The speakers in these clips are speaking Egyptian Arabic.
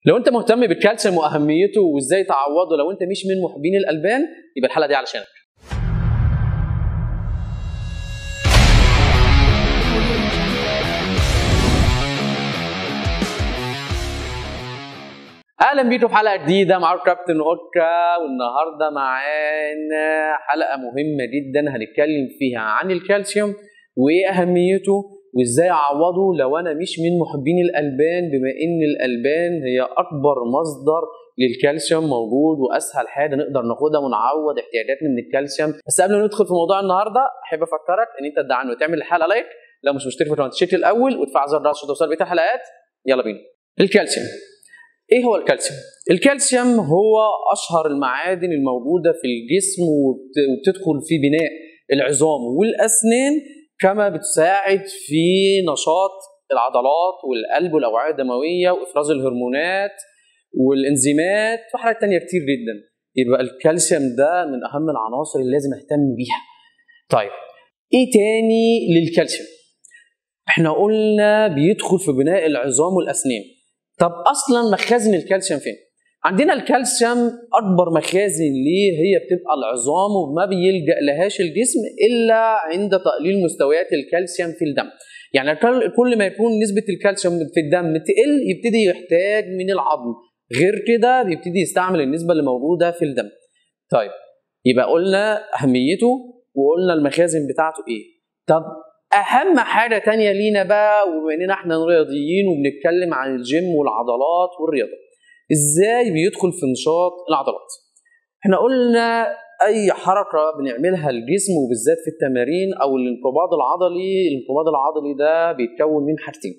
لو انت مهتم بالكالسيوم واهميته وازاي تعوضه لو انت مش من محبين الالبان يبقى الحلقه دي علشانك اهلا بيكم في حلقه جديده معاكم كابتن اوكا والنهارده معانا حلقه مهمه جدا هنتكلم فيها عن الكالسيوم وايه اهميته وازاي اعوضه لو انا مش من محبين الالبان بما ان الالبان هي اكبر مصدر للكالسيوم موجود واسهل حاجه نقدر ناخدها ونعوض احتياجاتنا من الكالسيوم بس قبل ما ندخل في موضوع النهارده احب افكرك ان انت تدعمني وتعمل الحلقه لايك لو مش مشترك في القناه تشترك الاول وتفعل زر الجرس عشان توصل بقيه الحلقات يلا بينا الكالسيوم ايه هو الكالسيوم الكالسيوم هو اشهر المعادن الموجوده في الجسم وبتدخل في بناء العظام والاسنان كما بتساعد في نشاط العضلات والقلب والاوعيه الدمويه وافراز الهرمونات والانزيمات وحاجات تانية كتير جدا يبقى الكالسيوم ده من اهم العناصر اللي لازم اهتم بيها طيب ايه تاني للكالسيوم احنا قلنا بيدخل في بناء العظام والاسنان طب اصلا مخازن الكالسيوم فين عندنا الكالسيوم اكبر مخازن ليه هي بتبقى العظام وما بيلجا لهاش الجسم الا عند تقليل مستويات الكالسيوم في الدم يعني كل ما يكون نسبه الكالسيوم في الدم تقل يبتدي يحتاج من العظم غير كده بيبتدي يستعمل النسبه اللي موجوده في الدم طيب يبقى قلنا اهميته وقلنا المخازن بتاعته ايه طب اهم حاجه تانية لينا بقى وبما اننا احنا رياضيين وبنتكلم عن الجيم والعضلات والرياضه ازاي بيدخل في نشاط العضلات احنا قلنا اي حركه بنعملها الجسم وبالذات في التمارين او الانقباض العضلي الانقباض العضلي ده بيتكون من حاجتين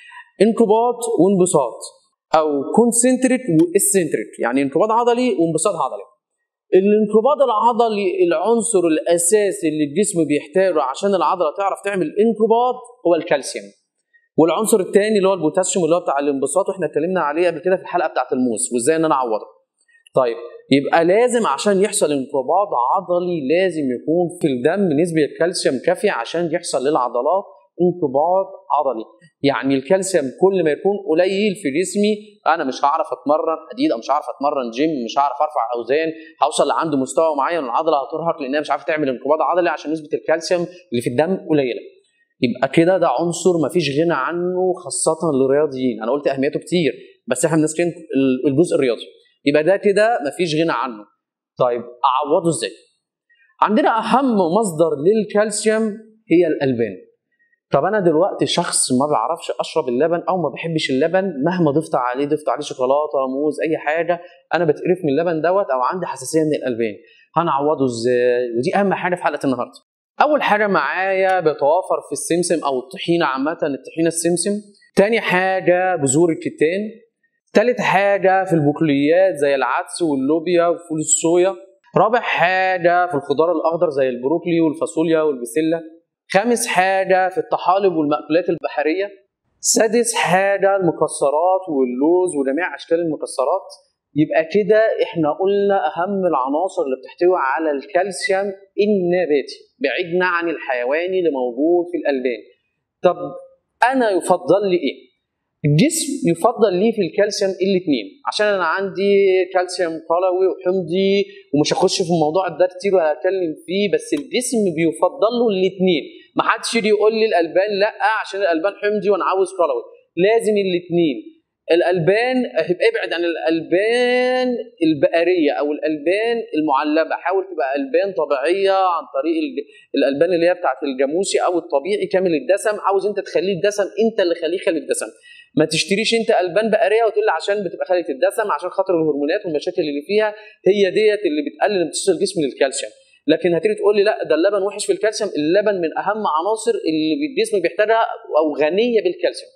انقباض وانبساط او كونسنتريك واسنتريك يعني انقباض عضلي وانبساط عضلي الانقباض العضلي العنصر الاساسي اللي الجسم بيحتاجه عشان العضله تعرف تعمل انقباض هو الكالسيوم والعنصر الثاني اللي هو البوتاسيوم اللي هو بتاع الانبساط واحنا اتكلمنا عليه قبل كده في الحلقه بتاعت الموز وازاي ان انا اعوضه طيب يبقى لازم عشان يحصل انقباض عضلي لازم يكون في الدم نسبه الكالسيوم كافيه عشان يحصل للعضلات انقباض عضلي يعني الكالسيوم كل ما يكون قليل في جسمي انا مش هعرف اتمرن حديد او مش هعرف اتمرن جيم مش هعرف ارفع اوزان هوصل لعند مستوى معين العضله هترهق لانها مش عارفه تعمل انقباض عضلي عشان نسبه الكالسيوم اللي في الدم قليله يبقى كده ده عنصر ما فيش غنى عنه خاصه للرياضيين انا قلت اهميته كتير بس احنا بنسكن الجزء الرياضي يبقى ده كده ما فيش غنى عنه طيب اعوضه ازاي عندنا اهم مصدر للكالسيوم هي الالبان طب انا دلوقتي شخص ما بعرفش اشرب اللبن او ما بحبش اللبن مهما ضفت عليه ضفت عليه شوكولاته موز اي حاجه انا بتقرف من اللبن دوت او عندي حساسيه من الالبان هنعوضه ازاي ودي اهم حاجه في حلقه النهارده اول حاجه معايا بيتوافر في السمسم او الطحينه عامه الطحينه السمسم تاني حاجه بذور الكتان تالت حاجه في البقوليات زي العدس واللوبيا وفول الصويا رابع حاجه في الخضار الاخضر زي البروكلي والفاصوليا والبسله خامس حاجه في الطحالب والمأكولات البحريه سادس حاجه المكسرات واللوز وجميع اشكال المكسرات يبقى كده احنا قلنا اهم العناصر اللي بتحتوي على الكالسيوم النباتي بعيدنا عن الحيواني اللي موجود في الالبان طب انا يفضل لي ايه الجسم يفضل ليه في الكالسيوم الاثنين عشان انا عندي كالسيوم قلوي وحمضي ومش هخش في الموضوع ده كتير وهتكلم فيه بس الجسم بيفضل له الاثنين ما حدش يجي يقول لي الالبان لا عشان الالبان حمضي وانا عاوز قلوي لازم الاثنين الالبان ابعد عن الالبان البقريه او الالبان المعلبه حاول تبقى البان طبيعيه عن طريق الالبان اللي هي بتاعت الجاموسي او الطبيعي كامل الدسم عاوز انت تخليه الدسم انت اللي خليه خالي الدسم ما تشتريش انت البان بقريه وتقول لي عشان بتبقى خاليه الدسم عشان خاطر الهرمونات والمشاكل اللي فيها هي ديت اللي بتقلل امتصاص الجسم للكالسيوم لكن هتيجي تقول لي لا ده اللبن وحش في الكالسيوم اللبن من اهم عناصر اللي الجسم بيحتاجها او غنيه بالكالسيوم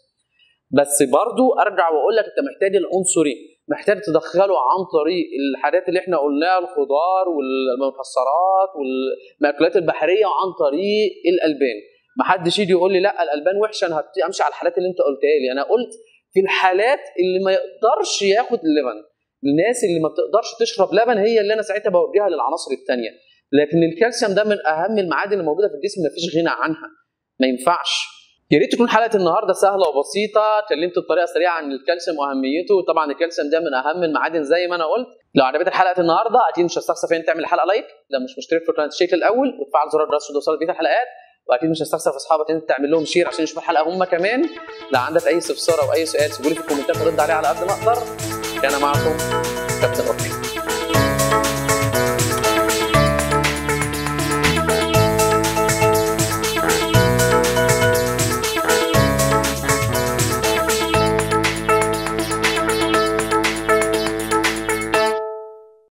بس برضو ارجع واقول لك انت محتاج العنصرين محتاج تدخله عن طريق الحاجات اللي احنا قلناها الخضار والمكسرات والمأكولات البحريه وعن طريق الالبان ما حدش يجي يقول لي لا الالبان وحشه انا امشي على الحالات اللي انت قلتها لي انا قلت في الحالات اللي ما يقدرش ياخد اللبن الناس اللي ما بتقدرش تشرب لبن هي اللي انا ساعتها بوجهها للعناصر الثانيه لكن الكالسيوم ده من اهم المعادن اللي موجوده في الجسم ما فيش غنى عنها ما ينفعش يا ريت تكون حلقه النهارده سهله وبسيطه كلمت بطريقه سريعه عن الكالسيوم واهميته طبعا الكالسيوم ده من اهم المعادن زي ما انا قلت لو عجبتك حلقه النهارده اكيد مش هستخسر في ان تعمل الحلقه لايك لو مش مشترك في قناه الشيك الاول وتفعل زر الجرس عشان توصلك بقيه الحلقات واكيد مش هستخسر في اصحابك ان انت تعمل لهم شير عشان يشوفوا الحلقه هم كمان لو عندك اي استفسار او اي سؤال سيبوا لي في الكومنتات ارد عليه على قد ما اقدر كان معكم كابتن اوكي